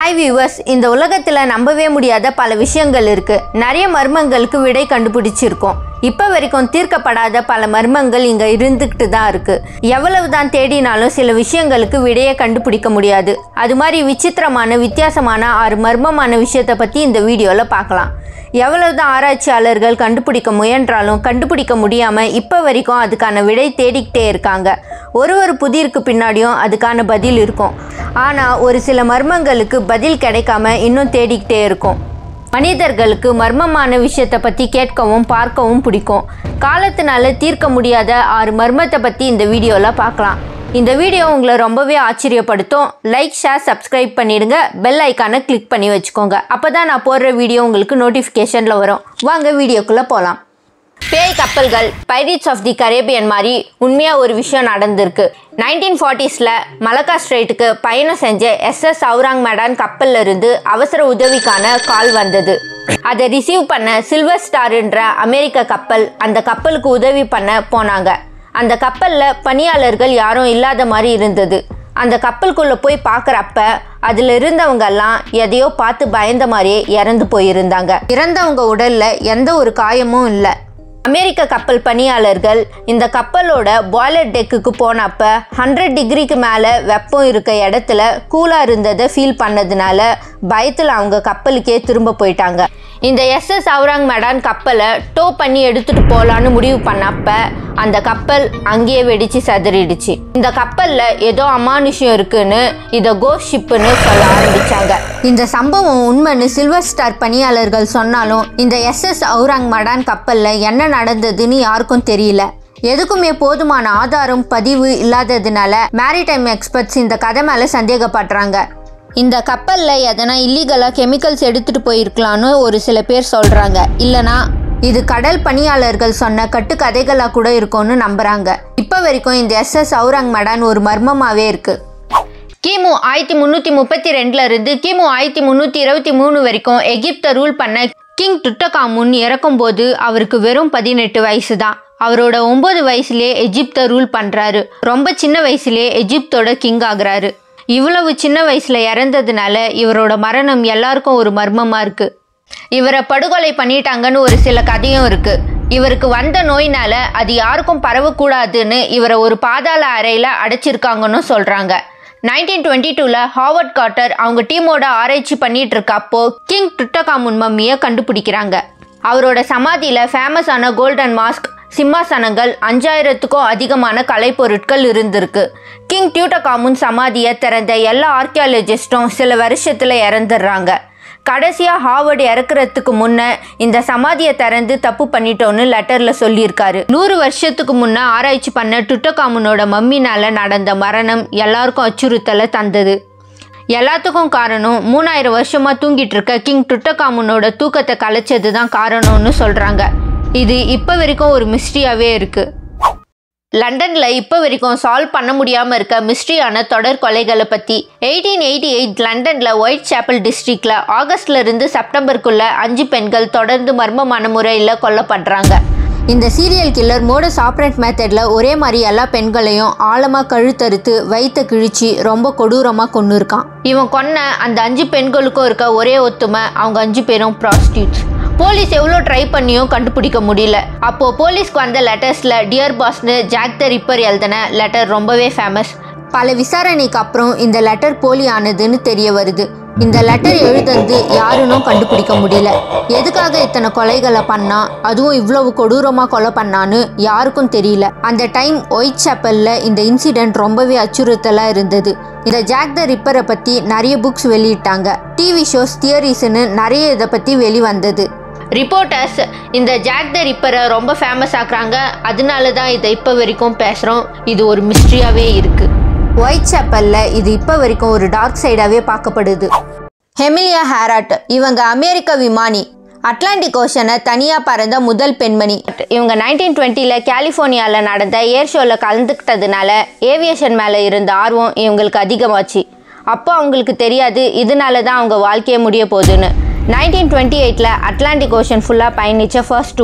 hi viewers இந்த உலகத்தில் நம்பவே முடியாத பல விஷயங்கள் இருக்குது நிறைய மர்மங்களுக்கு விடை கண்டுபிடிச்சிருக்கோம் இப்போ வரைக்கும் தீர்க்கப்படாத பல மர்மங்கள் இங்கே இருந்துக்கிட்டு தான் இருக்குது எவ்வளவு தான் தேடினாலும் சில விஷயங்களுக்கு விடையை கண்டுபிடிக்க முடியாது அது மாதிரி விசித்திரமான வித்தியாசமான ஆறு மர்மமான விஷயத்தை பற்றி இந்த வீடியோவில் பார்க்கலாம் எவ்வளவுதான் ஆராய்ச்சியாளர்கள் கண்டுபிடிக்க முயன்றாலும் கண்டுபிடிக்க முடியாமல் இப்போ வரைக்கும் அதுக்கான விடை தேடிக்கிட்டே இருக்காங்க ஒரு ஒரு புதிருக்கு பின்னாடியும் அதுக்கான பதில் இருக்கும் ஆனால் ஒரு சில மர்மங்களுக்கு பதில் கிடைக்காம இன்னும் தேடிக்கிட்டே இருக்கும் மனிதர்களுக்கு மர்மமான விஷயத்தை பற்றி கேட்கவும் பார்க்கவும் பிடிக்கும் காலத்தினால தீர்க்க முடியாத ஆறு மர்மத்தை பற்றி இந்த வீடியோவில் பார்க்கலாம் இந்த வீடியோ உங்களை ரொம்பவே ஆச்சரியப்படுத்தும் லைக் ஷேர் சப்ஸ்கிரைப் பண்ணிடுங்க பெல் ஐக்கானை கிளிக் பண்ணி வச்சுக்கோங்க அப்போ தான் நான் போடுற வீடியோ உங்களுக்கு நோட்டிஃபிகேஷனில் வரும் வாங்க வீடியோக்குள்ளே போகலாம் பேய் கப்பல்கள் பைரேட்ஸ் ஆஃப் தி கரேபியன் மாதிரி உண்மையாக ஒரு விஷயம் நடந்திருக்கு நைன்டீன் ஃபார்ட்டிஸில் மலக்கா ஸ்ட்ரைட்டுக்கு பயணம் செஞ்ச எஸ்எஸ் அவுராங் மேடான் கப்பல்ல இருந்து அவசர உதவிக்கான கால் வந்தது அதை ரிசீவ் பண்ண சில்வர் ஸ்டார்ன்ற அமெரிக்க கப்பல் அந்த கப்பலுக்கு உதவி பண்ண போனாங்க அந்த கப்பலில் பணியாளர்கள் யாரும் இல்லாத மாதிரி இருந்தது அந்த கப்பலுக்குள்ளே போய் பார்க்குறப்ப அதில் இருந்தவங்கெல்லாம் எதையோ பார்த்து பயந்த மாதிரியே இறந்து போயிருந்தாங்க இறந்தவங்க உடலில் எந்த ஒரு காயமும் இல்லை அமெரிக்க கப்பல் பணியாளர்கள் இந்த கப்பலோட பாய்லர் டெக்குக்கு போனப்ப ஹண்ட்ரட் டிகிரிக்கு மேலே வெப்பம் இருக்க இடத்துல கூலாக இருந்ததை ஃபீல் பண்ணதுனால பயத்தில் அவங்க கப்பலுக்கே திரும்ப போயிட்டாங்க இந்த எஸ்எஸ் அவுராங் மேடான் கப்பலை டோ பண்ணி எடுத்துட்டு போகலான்னு முடிவு பண்ணப்ப அந்த கப்பல் அங்கேயே வெடிச்சு சதறிடுச்சு இந்த கப்பல்ல ஏதோ அமானுஷ்யம் இருக்குன்னு இதை கோஸ்ட் ஷிப்புன்னு சொல்ல ஆரம்பிச்சாங்க இந்த சம்பவம் உண்மைன்னு சில்வர் ஸ்டார் பணியாளர்கள் சொன்னாலும் இந்த எஸ்எஸ் அவுராங் மடான் கப்பல்ல என்ன நடந்ததுன்னு யாருக்கும் தெரியல எதுக்குமே போதுமான ஆதாரம் பதிவு இல்லாததுனால மேரிடைம் எக்ஸ்பர்ட்ஸ் இந்த கதை மேலே சந்தேகப்படுறாங்க இந்த கப்பலில் எதனா இல்லீகலாக கெமிக்கல்ஸ் எடுத்துகிட்டு போயிருக்கலான்னு ஒரு சில பேர் சொல்கிறாங்க இல்லனா இது கடல் பணியாளர்கள் சொன்ன கட்டுக்கதைகளாக கூட இருக்கும்னு நம்புகிறாங்க இப்போ வரைக்கும் இந்த எஸ்எஸ் அவுரங் மடான் ஒரு மர்மமாகவே இருக்குது கிமு ஆயிரத்தி முந்நூற்றி முப்பத்தி ரெண்டுல இருந்து கிமு ஆயிரத்தி முந்நூற்றி இருபத்தி மூணு வரைக்கும் எகிப்தை ரூல் பண்ண கிங் டுட்டகாமுன் இறக்கும்போது அவருக்கு வெறும் பதினெட்டு வயசு தான் அவரோட ஒன்பது வயசுலேயே எஜிப்தை ரூல் பண்ணுறாரு ரொம்ப சின்ன வயசுலேயே எஜிப்தோட கிங் ஆகுறாரு இவ்வளவு சின்ன வயசுல இறந்ததுனால இவரோட மரணம் எல்லாருக்கும் ஒரு மர்மமா இருக்கு இவரை படுகொலை பண்ணிட்டாங்கன்னு ஒரு சில கதையும் இருக்கு இவருக்கு வந்த நோயினால அது யாருக்கும் பரவக்கூடாதுன்னு இவரை ஒரு பாதாள அறையில அடைச்சிருக்காங்கன்னு சொல்றாங்க நைன்டீன் டுவெண்ட்டி டூவில் ஹாவர்ட் கார்ட்டர் அவங்க டீமோட ஆராய்ச்சி பண்ணிட்டு இருக்கப்போ கிங் டுட்டகாமுன் மம்மியை கண்டுபிடிக்கிறாங்க அவரோட சமாதியில் ஃபேமஸான கோல்டன் மாஸ்க் சிம்மாசனங்கள் அஞ்சாயிரத்துக்கும் அதிகமான கலைப்பொருட்கள் இருந்திருக்கு கிங் டியூட்டகாமுன் சமாதியை திறந்த எல்லா ஆர்கியாலஜிஸ்டும் சில வருஷத்தில் இறந்துடுறாங்க கடைசியாக ஹாவர்டு இறக்குறதுக்கு முன்னே இந்த சமாதியை திறந்து தப்பு பண்ணிட்டோன்னு லெட்டரில் சொல்லியிருக்காரு நூறு வருஷத்துக்கு முன்னே ஆராய்ச்சி பண்ண டுட்டகாமுனோட மம்மினால நடந்த மரணம் எல்லாருக்கும் அச்சுறுத்தலை தந்தது எல்லாத்துக்கும் காரணம் மூணாயிரம் வருஷமா தூங்கிட்டு இருக்க கிங் டுட்டகாமுனோட தூக்கத்தை கலைச்சது தான் காரணம்னு சொல்றாங்க இது இப்போ வரைக்கும் ஒரு மிஸ்ட்ரியாவே இருக்கு லண்டனில் இப்போ வரைக்கும் சால்வ் பண்ண முடியாமல் இருக்க மிஸ்ட்ரியான தொடர் கொலைகளை பற்றி எயிட்டீன் எயிட்டி எயிட் லண்டனில் ஒயிட் சாப்பல் டிஸ்ட்ரிக்டில் ஆகஸ்ட்ல இருந்து செப்டம்பருக்குள்ள அஞ்சு பெண்கள் தொடர்ந்து மர்மமான முறையில் கொல்லப்படுறாங்க இந்த சீரியல் கில்லர் மோடஸ் ஆப்ரேட் மெத்தடில் ஒரே மாதிரி எல்லா பெண்களையும் ஆழமாக கழுத்தறுத்து வயிற்ற கிழிச்சு ரொம்ப கொடூரமாக கொண்டு இருக்கான் இவன் கொன்ன அந்த அஞ்சு பெண்களுக்கும் இருக்க ஒரே ஒத்துமை அவங்க அஞ்சு பேரும் ப்ராஸ்டியூட்ஸ் போலீஸ் எவ்வளோ ட்ரை பண்ணியும் கண்டுபிடிக்க முடியல அப்போது போலீஸ்க்கு வந்த லெட்டர்ஸில் டியர் பாஸ்னு ஜாக் த ரிப்பர் எழுதின லெட்டர் ரொம்பவே ஃபேமஸ் பல விசாரணைக்கு அப்புறம் இந்த லெட்டர் போலி ஆனதுன்னு தெரிய வருது இந்த லெட்டர் எழுதுறது யாருன்னும் கண்டுபிடிக்க முடியல எதுக்காக இத்தனை கொலைகளை பண்ணா அதுவும் இவ்வளவு கொடூரமாக கொலை பண்ணான்னு யாருக்கும் தெரியல அந்த டைம் ஒயிட் சாப்பலில் இந்த இன்சிடென்ட் ரொம்பவே அச்சுறுத்தலாக இருந்தது இந்த ஜாக் த ரிப்பரை பற்றி நிறைய புக்ஸ் வெளியிட்டாங்க டிவி ஷோஸ் தியரிஸ்னு நிறைய இதை பற்றி வெளிவந்தது ரிப்போர்ட்டர்ஸ் இந்த ஜாக் த ரிப்பரை ரொம்ப ஃபேமஸ் ஆக்குறாங்க அதனால தான் இதை இப்போ வரைக்கும் பேசுகிறோம் இது ஒரு மிஸ்ட்ரியாகவே இருக்குது ஒயிட் சாப்பலில் இது இப்போ வரைக்கும் ஒரு டார்க் சைடாகவே பார்க்கப்படுது ஹெமிலியா ஹேராட் இவங்க அமெரிக்க விமானி அட்லாண்டிக் ஓஷனை தனியாக பறந்த முதல் பெண்மணி இவங்க நைன்டீன் டுவெண்ட்டியில் கலிஃபோர்னியாவில் நடந்த ஏர் ஷோவில் கலந்துக்கிட்டதுனால ஏவியேஷன் மேலே இருந்த ஆர்வம் இவங்களுக்கு அதிகமாச்சு அப்போ அவங்களுக்கு தெரியாது இதனால தான் அவங்க வாழ்க்கையே முடிய போகுதுன்னு நைன்டீன் டுவெண்ட்டி எயிட்டில் அட்லாண்டிக் ஓஷன் ஃபுல்லாக பயணித்த ஃபர்ஸ்ட் உமன்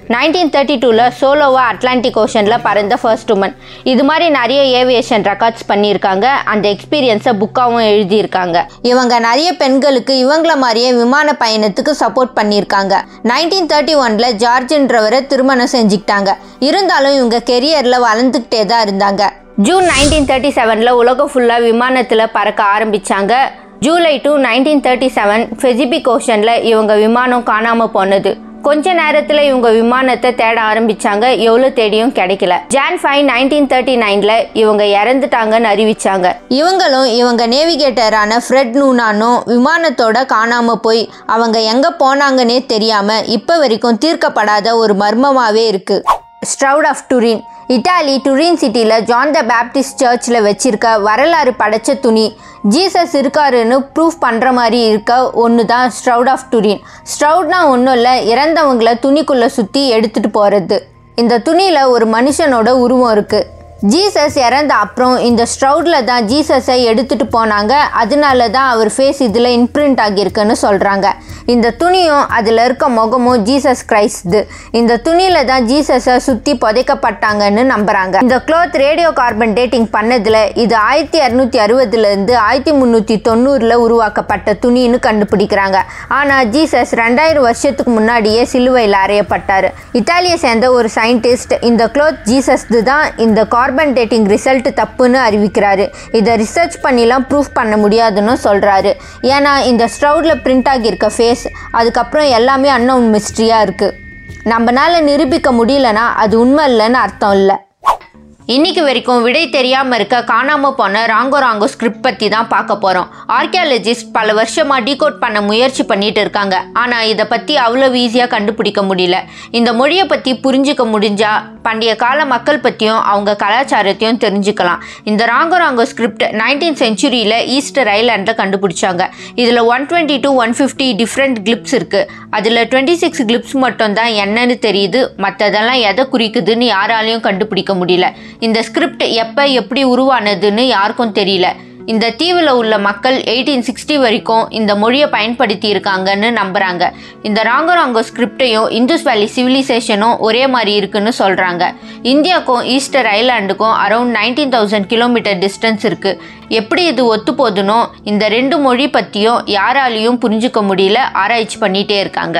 நைன்டீன் தேர்ட்டி டூவில் சோலோவா அட்லாண்டிக் ஓஷனில் பறந்த ஃபர்ஸ்ட் உமன் இது மாதிரி நிறைய ஏவியேஷன் ரெக்கார்ட்ஸ் பண்ணியிருக்காங்க அந்த எக்ஸ்பீரியன்ஸை புக்காகவும் எழுதியிருக்காங்க இவங்க நிறைய பெண்களுக்கு இவங்கள மாதிரியே விமான பயணத்துக்கு சப்போர்ட் பண்ணியிருக்காங்க நைன்டீன் தேர்ட்டி ஒனில் ஜார்ஜ்ன்றவரை திருமணம் செஞ்சுக்கிட்டாங்க இருந்தாலும் இவங்க கெரியரில் வளர்ந்துக்கிட்டே தான் இருந்தாங்க ஜூன் நைன்டீன் தேர்ட்டி செவனில் உலகம் ஃபுல்லாக விமானத்தில் பறக்க ஆரம்பித்தாங்க July two nineteen thirty seven Pacific ஓஷனில் இவங்க விமானம் காணாமல் போனது கொஞ்ச நேரத்தில் இவங்க விமானத்தை தேட ஆரம்பிச்சாங்க எவ்வளோ தேடியும் கிடைக்கல ஜான் ஃபைவ் நைன்டீன் தேர்ட்டி நைனில் இவங்க இறந்துட்டாங்கன்னு அறிவிச்சாங்க இவங்களும் இவங்க நேவிகேட்டரான ஃப்ரெட் நூனானும் விமானத்தோட காணாமல் போய் அவங்க எங்கே போனாங்கன்னே தெரியாமல் இப்போ வரைக்கும் தீர்க்கப்படாத ஒரு மர்மமாகவே இருக்குது shroud of Turin Italy Turin சிட்டியில் ஜான் த பேப்டிஸ்ட் சர்ச்சில் வச்சிருக்க வரலாறு படைச்ச துணி ஜீசஸ் இருக்காருன்னு ப்ரூஃப் பண்ணுற மாதிரி இருக்க ஒன்று தான் ஸ்ட்ரவுட் ஆஃப் டுரின் ஸ்ட்ரவுட்னா ஒன்றும் இல்லை இறந்தவங்கள துணிக்குள்ளே சுற்றி எடுத்துகிட்டு போகிறது இந்த துணியில் ஒரு மனுஷனோட உருவம் இருக்குது ஜீசஸ் இறந்த அப்புறம் இந்த ஸ்ட்ரவுடில் தான் ஜீசஸை எடுத்துகிட்டு போனாங்க அதனால தான் அவர் ஃபேஸ் இதில் இன்ப்ரிண்ட் ஆகியிருக்குன்னு சொல்கிறாங்க இந்த துணியும் அதில் இருக்க முகமும் ஜீசஸ் கிரைஸ்து இந்த துணியில் தான் ஜீசஸை சுற்றி புதைக்கப்பட்டாங்கன்னு நம்புகிறாங்க இந்த க்ளோத் ரேடியோ கார்பன் டேட்டிங் பண்ணதில் இது ஆயிரத்தி இரநூத்தி அறுபதுலேருந்து ஆயிரத்தி முந்நூற்றி தொண்ணூறில் உருவாக்கப்பட்ட துணின்னு கண்டுபிடிக்கிறாங்க ஆனால் ஜீசஸ் ரெண்டாயிரம் வருஷத்துக்கு முன்னாடியே சிலுவையில் அறையப்பட்டார் இத்தாலியை சேர்ந்த ஒரு சயின்டிஸ்ட் இந்த க்ளோத் ஜீசஸ்து தான் இந்த கார்பன் டேட்டிங் ரிசல்ட் தப்புன்னு அறிவிக்கிறாரு இதை ரிசர்ச் பண்ணிலாம் ப்ரூஃப் பண்ண முடியாதுன்னு சொல்கிறாரு ஏன்னா இந்த ஸ்ட்ரவுடில் பிரிண்ட் ஆகியிருக்க ஃபேஸ் அதுக்கப்புறம் எல்லாமே அன்னவுன் மிஸ்ட்ரியாக இருக்குது நம்மனால நிரூபிக்க முடியலனா அது உண்மை இல்லைன்னு அர்த்தம் இல்லை இன்னைக்கு வரைக்கும் விடை தெரியாமல் இருக்க காணாமல் போன ராங்கோ ராங்கோ ஸ்கிரிப்ட் பற்றி தான் பார்க்க போகிறோம் ஆர்கியாலஜிஸ்ட் பல வருஷமாக டீகோட் பண்ண முயற்சி பண்ணிட்டு இருக்காங்க ஆனால் இதை பற்றி அவ்வளோ ஈஸியாக கண்டுபிடிக்க முடியல இந்த மொழியை பற்றி புரிஞ்சுக்க முடிஞ்சா பண்டைய கால மக்கள் பற்றியும் அவங்க கலாச்சாரத்தையும் தெரிஞ்சுக்கலாம் இந்த ராங்கோ ராங்கோ ஸ்கிரிப்ட் நைன்டீன் செஞ்சுரியில் ஈஸ்டர் ஐலாண்டில் கண்டுபிடிச்சாங்க இதில் one twenty to one fifty different glyphs இருக்குது அதில் டுவெண்ட்டி சிக்ஸ் கிளிப்ஸ் மட்டும் தான் என்னன்னு தெரியுது மற்றதெல்லாம் எதை குறிக்குதுன்னு யாராலையும் கண்டுபிடிக்க முடியல இந்த ஸ்கிரிப்ட் எப்போ எப்படி உருவானதுன்னு யாருக்கும் தெரியல இந்த தீவில் உள்ள மக்கள் எயிட்டீன் சிக்ஸ்டி வரைக்கும் இந்த மொழியை பயன்படுத்தி இருக்காங்கன்னு நம்புகிறாங்க இந்த ராங்கோ ராங்கோ ஸ்கிரிப்டையும் இந்துஸ் வேலி சிவிலைசேஷனும் ஒரே மாதிரி இருக்குன்னு சொல்கிறாங்க இந்தியாவுக்கும் ஈஸ்டர் ஐலாண்டுக்கும் around nineteen thousand kilometre distance இருக்குது எப்படி இது ஒத்து போதுனோ இந்த ரெண்டு மொழி பற்றியும் யாராலையும் புரிஞ்சுக்க முடியல ஆராய்ச்சி பண்ணிகிட்டே இருக்காங்க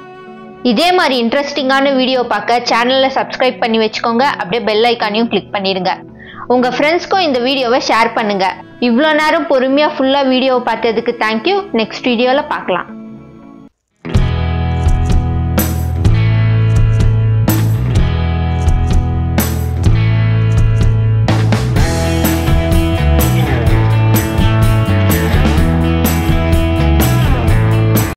இதே மாதிரி இன்ட்ரெஸ்டிங்கான வீடியோ பார்க்க சேனலை சப்ஸ்கிரைப் பண்ணி வச்சுக்கோங்க அப்படியே பெல் ஐக்கானையும் கிளிக் பண்ணிடுங்க உங்கள் ஃப்ரெண்ட்ஸ்க்கும் இந்த வீடியோவை ஷேர் பண்ணுங்கள் இவ்வளோ நேரம் பொறுமையாக ஃபுல்லாக வீடியோவை பார்த்ததுக்கு தேங்க்யூ நெக்ஸ்ட் வீடியோவில் பார்க்கலாம்